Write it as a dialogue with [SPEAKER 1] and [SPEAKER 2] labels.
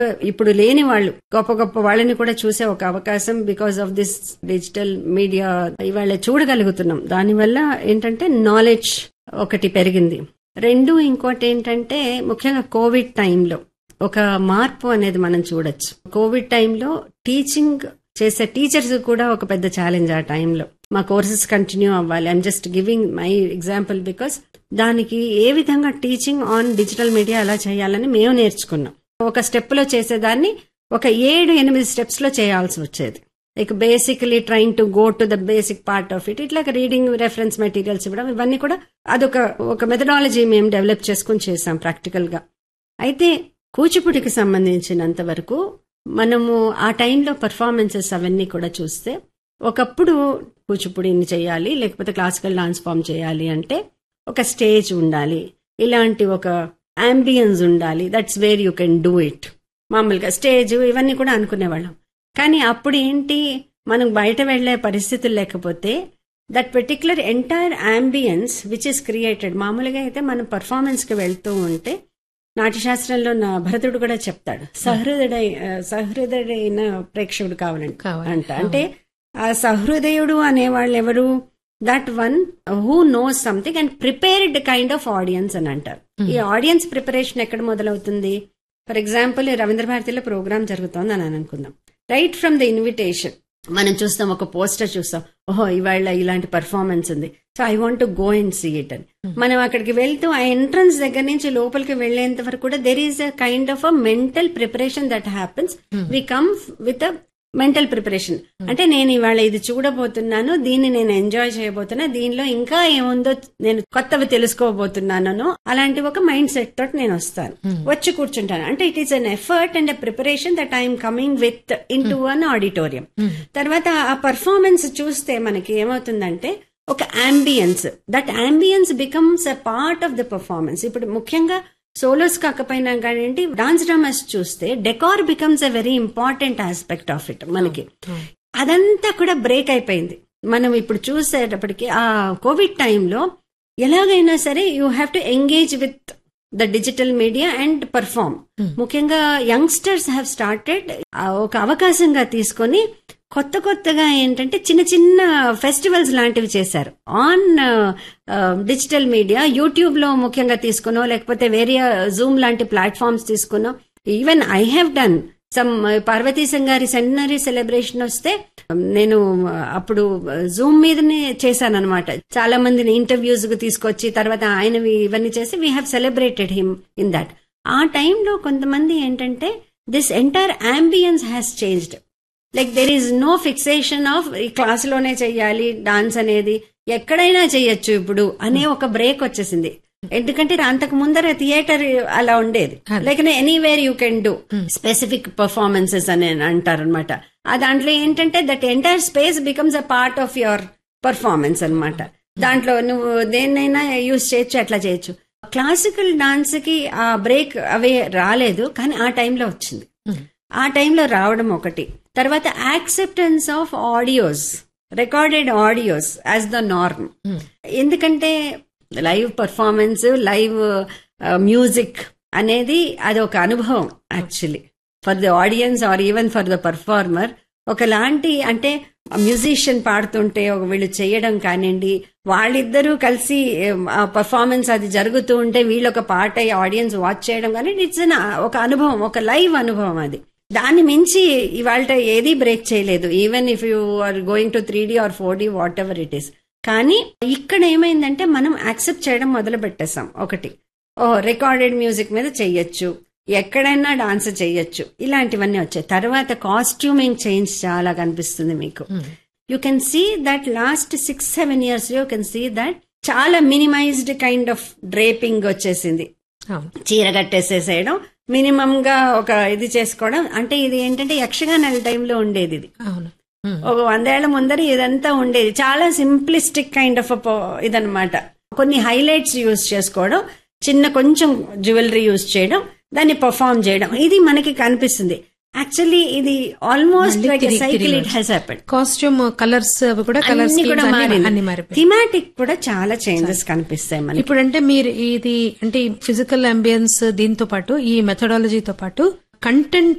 [SPEAKER 1] ఇప్పుడు లేని వాళ్ళు గొప్ప గొప్ప వాళ్ళని కూడా చూసే ఒక అవకాశం because of this digital media ఇవాళ చూడగలుగుతున్నాం దానివల్ల ఏంటంటే నాలెడ్జ్ ఒకటి పెరిగింది రెండు ఇంకోటి ఏంటంటే ముఖ్యంగా కోవిడ్ టైంలో ఒక మార్పు అనేది మనం చూడొచ్చు కోవిడ్ టైంలో టీచింగ్ చేసే టీచర్స్ కూడా ఒక పెద్ద ఛాలెంజ్ ఆ టైంలో మా కోర్సెస్ కంటిన్యూ అవ్వాలి I'm just giving my example because దానికి ఏ విధంగా టీచింగ్ ఆన్ డిజిటల్ మీడియా ఎలా చేయాలని మేము నేర్చుకున్నాం ఒక స్టెప్ లో చేసేదాన్ని ఒక ఏడు ఎనిమిది స్టెప్స్ లో చేయాల్సి వచ్చేది like basically trying to go to the basic part of it ఇట్లా రీడింగ్ రెఫరెన్స్ మెటీరియల్స్ ఇవ్వడం ఇవన్నీ కూడా అదొక ఒక మెథడాలజీ మేము డెవలప్ చేసుకుని చేసాం ప్రాక్టికల్ గా అయితే కూచిపూడికి సంబంధించినంత వరకు మనము ఆ టైంలో పర్ఫార్మెన్సెస్ అవన్నీ కూడా చూస్తే ఒకప్పుడు కూచిపూడిని చేయాలి లేకపోతే క్లాసికల్ డాన్స్ ఫామ్ చేయాలి అంటే ఒక స్టేజ్ ఉండాలి ఇలాంటి ఒక అంబియన్స్ ఉండాలి that's where you can do it మామూలుగా స్టేజ్ ఇవన్నీ కూడా అనుకునేవాళ్ళం కానీ అప్పుడు ఏంటి మనం బయట వెళ్లే పరిస్థితులు లేకపోతే that particular entire ambience which is created మామూలుగా అయితే మనం పర్ఫార్మెన్స్ కి వెళ్తూ ఉంటే నాట్యశాస్త్రంలో నా భరతుడు కూడా చెప్తాడు సహృదయ సహృదయుడైన ప్రేక్షకుడు కావాలంట
[SPEAKER 2] కావాలి.
[SPEAKER 1] అంట అంటే ఆ సహృదయుడు అనేవాళ్ళు ఎవరు that one who knows something and prepared kind of audience అని అంటారు ఈ ఆడియన్స్ ప్రిపరేషన్ ఎక్కడ మొదలవుతుంది ఫర్ ఎగ్జాంపుల్ రవీంద్ర భారతిలో ప్రోగ్రామ్ జరుగుతోంది అని అనుకుందాం రైట్ ఫ్రమ్ ద ఇన్విటేషన్ మనం చూస్తాం ఒక పోస్టర్ చూస్తాం ఓహో ఇవాళ ఇలాంటి పర్ఫార్మెన్స్ ఉంది so I want to go and see it అని మనం అక్కడికి వెళ్తూ ఆ ఎంట్రన్స్ దగ్గర నుంచి లోపలికి వెళ్లేంత వరకు కూడా there is a kind of a mental preparation that happens we come with a mental preparation అంటే నేను ఇవాళ ఇది చూడబోతున్నాను దీన్ని నేను ఎంజాయ్ చేయబోతున్నా దీనిలో ఇంకా ఏముందో నేను కొత్తవి తెలుసుకోబోతున్నాను అలాంటి ఒక మైండ్ సెట్ తోటి నేను వస్తాను వచ్చి కూర్చుంటాను అంటే it is an effort and preparation that I'm coming with into an auditorium తర్వాత ఆ పర్ఫార్మెన్స్ చూస్తే మనకి ఏమవుతుందంటే ఒక ambience that ambience becomes a part of the performance ఇప్పుడు ముఖ్యంగా సోలోస్ కాకపోయినా కానీ డాన్స్ డ్రామాస్ చూస్తే decor becomes a very important aspect of it మనకి అదంతా కూడా బ్రేక్ అయిపోయింది మనం ఇప్పుడు చూసేటప్పటికి ఆ కోవిడ్ టైంలో ఎలాగైనా సరే you have to engage with the digital media and perform ముఖ్యంగా యంగ్స్టర్స్ హ్యావ్ స్టార్టెడ్ ఒక అవకాశంగా తీసుకొని కొత్త కొత్తగా ఏంటంటే చిన్న చిన్న ఫెస్టివల్స్ లాంటివి చేశారు ఆన్ డిజిటల్ మీడియా యూట్యూబ్ లో ముఖ్యంగా తీసుకునో లేకపోతే వేరే జూమ్ లాంటి ప్లాట్ఫామ్స్ తీసుకునో even I have done some Parvathi గారి సెంటనరీ సెలబ్రేషన్ వస్తే నేను అప్పుడు జూమ్ మీదనే చేశాను అనమాట చాలా మందిని ఇంటర్వ్యూస్ కు తీసుకొచ్చి తర్వాత ఆయనవి ఇవన్నీ చేసి we have celebrated him in that ఆ టైంలో కొంతమంది ఏంటంటే this entire ambience has changed like there is no fixation of ఈ క్లాస్ లోనే చెయ్యాలి డాన్స్ అనేది ఎక్కడైనా చెయ్యొచ్చు ఇప్పుడు అనే ఒక బ్రేక్ వచ్చేసింది ఎందుకంటే అంతకు ముందర థియేటర్ అలా ఉండేది like anywhere you can do specific performances అని అంటారు అనమాట ఆ దాంట్లో ఏంటంటే that entire space becomes a part of your performance అన్నమాట దాంట్లో నువ్వు దేన్నైనా యూజ్ చేయొచ్చు అట్లా చేయొచ్చు క్లాసికల్ డాన్స్ కి ఆ బ్రేక్ అవే రాలేదు కానీ ఆ టైంలో వచ్చింది ఆ టైంలో రావడం ఒకటి తర్వాత acceptance of audios recorded audios as the norm ఎందుకంటే లైవ్ పర్ఫార్మెన్స్ లైవ్ మ్యూజిక్ అనేది అది ఒక అనుభవం actually for the audience or even for the performer ఒకలాంటి అంటే మ్యూజిషియన్ పాడుతుంటే ఒక వీళ్ళు చేయడం కానివ్వండి వాళ్ళిద్దరూ కలిసి ఆ పర్ఫార్మెన్స్ అది జరుగుతూ ఉంటే వీళ్ళు ఒక పాట ఆడియన్స్ వాచ్ చేయడం కానీ ఇట్స్ ఒక అనుభవం ఒక లైవ్ అనుభవం అది దాన్ని మించి ఇవాళ ఏది బ్రేక్ చేయలేదు even if you are going to three D or four D whatever it is కానీ ఇక్కడ ఏమైందంటే మనం యాక్సెప్ట్ చేయడం మొదలు పెట్టేసాం ఒకటి ఓ రికార్డెడ్ మ్యూజిక్ మీద చెయ్యొచ్చు ఎక్కడైనా డాన్స్ చెయ్యొచ్చు ఇలాంటివన్నీ వచ్చాయి తర్వాత కాస్ట్యూమింగ్ చేంజ్ చాలా కనిపిస్తుంది మీకు you can see that last six seven years you can see that చాలా మినిమైజ్డ్ కైండ్ ఆఫ్ డ్రేపింగ్ వచ్చేసింది చీర కట్టేసేసేయడం మినిమం గా ఒక ఇది చేసుకోవడం అంటే ఇది ఏంటంటే యక్షగానాల టైంలో ఉండేది ఇది ఒక వందేళ్ల ముందర ఇదంతా ఉండేది చాలా సింప్లిస్టిక్ కైండ్ ఆఫ్ ఇదనమాట కొన్ని హైలైట్స్ యూజ్ చేసుకోవడం చిన్న కొంచెం జ్యువెలరీ యూజ్ చేయడం దాన్ని పర్ఫామ్ చేయడం ఇది మనకి కనిపిస్తుంది యాక్చువల్లీ ఇది almost like cycle it has happened
[SPEAKER 2] costume colours అవి కూడా కలర్స్
[SPEAKER 1] అన్ని కూడా మారింది
[SPEAKER 2] అన్ని మారిపోయి
[SPEAKER 1] థిమాటిక్ కూడా చాలా చేంజెస్ కనిపిస్తాయి మనకి
[SPEAKER 2] ఇప్పుడు అంటే మీరు ఇది అంటే ఫిజికల్ అంబియన్స్ దీంతో పాటు ఈ మెథడాలజీతో పాటు కంటెంట్